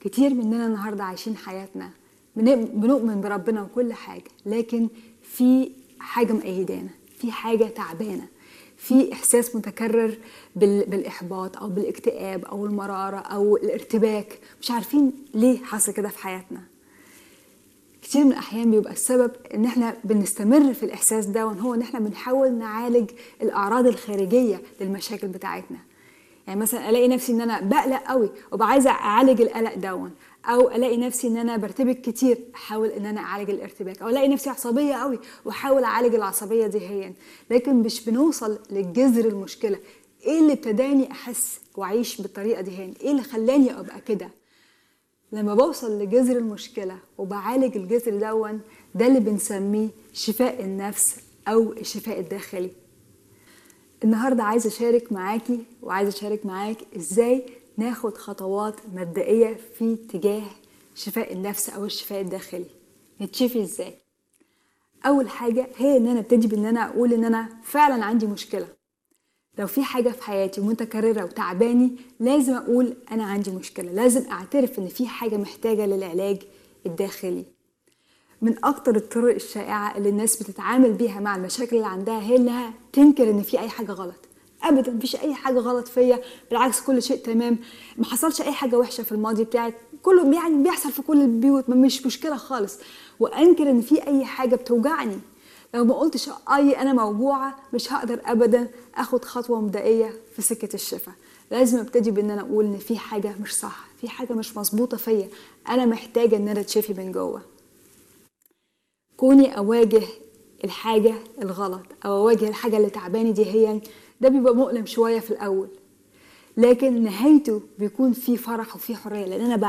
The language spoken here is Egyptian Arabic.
كتير مننا النهارده عايشين حياتنا بن- بنؤمن بربنا وكل حاجه لكن في حاجه مأيدانا في حاجه تعبانه في احساس متكرر بال- بالاحباط او بالاكتئاب او المراره او الارتباك مش عارفين ليه حصل كده في حياتنا كتير من الاحيان بيبقى السبب ان احنا بنستمر في الاحساس ده وان هو ان احنا بنحاول نعالج الاعراض الخارجيه للمشاكل بتاعتنا يعني مثلا الاقي نفسي ان انا بقلق قوي وبقى عايزه اعالج القلق دون او الاقي نفسي ان انا برتبك كتير احاول ان انا اعالج الارتباك او الاقي نفسي عصبيه قوي واحاول اعالج العصبيه دي هي لكن مش بنوصل لجذر المشكله ايه اللي ابتداني احس واعيش بالطريقه دي هي ايه اللي خلاني ابقى كده لما بوصل لجذر المشكلة وبعالج الجذر دون ده اللي بنسميه شفاء النفس أو الشفاء الداخلي النهاردة عايزة أشارك معاكي وعايزة أشارك معاك إزاي ناخد خطوات مبدئية في تجاه شفاء النفس أو الشفاء الداخلي نتشفي إزاي أول حاجة هي إن أنا ابتدي بإن أنا أقول إن أنا فعلا عندي مشكلة لو في حاجة في حياتي متكررة وتعباني لازم أقول أنا عندي مشكلة لازم أعترف إن في حاجة محتاجة للعلاج الداخلي من أكتر الطرق الشائعة اللي الناس بتتعامل بيها مع المشاكل اللي عندها هي إنها تنكر إن في أي حاجة غلط أبدا مفيش أي حاجة غلط فيا بالعكس كل شيء تمام ما حصلش أي حاجة وحشة في الماضي بتاعي كله يعني بيحصل في كل البيوت ما مش مشكلة خالص وأنكر إن في أي حاجة بتوجعني لو ما قلتش اي انا موجوعه مش هقدر ابدا اخد خطوه مبدئيه في سكه الشفاء لازم ابتدي بان انا اقول ان في حاجه مش صح في حاجه مش مظبوطه فيا انا محتاجه ان انا اتشفي من جوه كوني اواجه الحاجه الغلط او اواجه الحاجه اللي تعباني دي هي ده بيبقى مؤلم شويه في الاول لكن نهايته بيكون في فرح وفي حريه لان انا